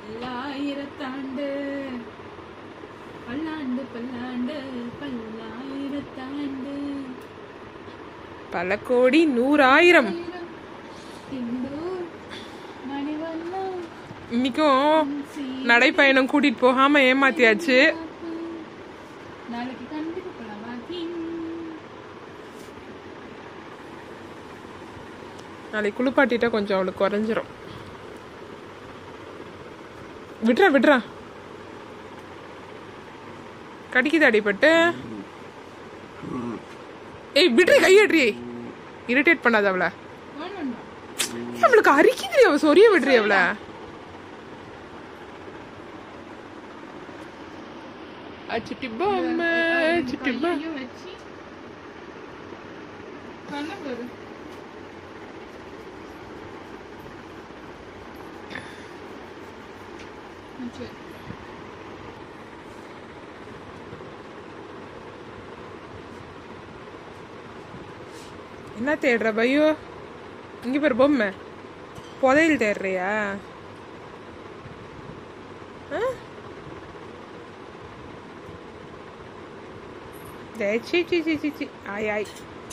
பல்லாயிரத்தாண்டு பல்லாண்டு பல்லாண்டு பல்லாயிரத்தாண்டு பல கோடி நூறாயிரம் திண்டூர் மணிவண்ணம் இன்னைக்கும் நடைப்பயணம் கூட்டிட்டு போகாம ஏமாத்தியாச்சு நாளைக்கு கண்டிப்பா போலாம் வாக்கிங் நாளைக்கு குளிப்பாட்டிட்டா கொஞ்சம் அவளுக்கு குறைஞ்சிரும் விட்றா விட்றா கடிக்குது அடிபட்டு ஏய் விட்றி கையட்ரி இரிட்டேட் பண்ணாத அவளை வேணும்டா ஏய், அவளுக்கு அரிக்குது அவ சொரிய விட்றி அவளை அச்சுட்டி பொம்மை அச்சுட்டி பொம்மை கையையும் வச்சு பண்ண பாரு ம், சரி. என்ன தேடுற பையோ இங்க பேர் பொம்மை புதையல் தேடுறியா ஆ? டேய், சீ சீ சீ சீ சீ ஆய் ஆய்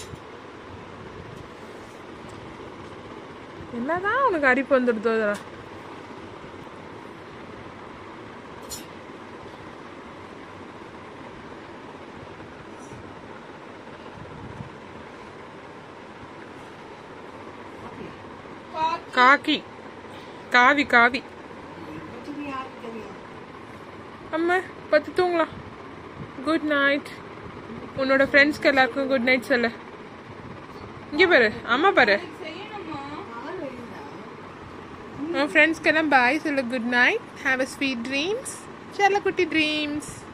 என்னதான் உனக்கு அரிப்பு வந்துடுதோ இதெல்லாம்? காக்கி காவி காவி அம்மா பத்து தூங்கலாம் குட் நைட் உன்னோட ஃப்ரெண்ட்ஸ்க்கு எல்லாருக்கும் குட் நைட் சொல்லு இங்கே பாரு அம்மா பாரு செய்யணுமா உன் ஃப்ரெண்ட்ஸ்க்கு எல்லாம் பாய் சொல்லு good night have a sweet dreams செல்ல குட்டி ட்ரீம்ஸ்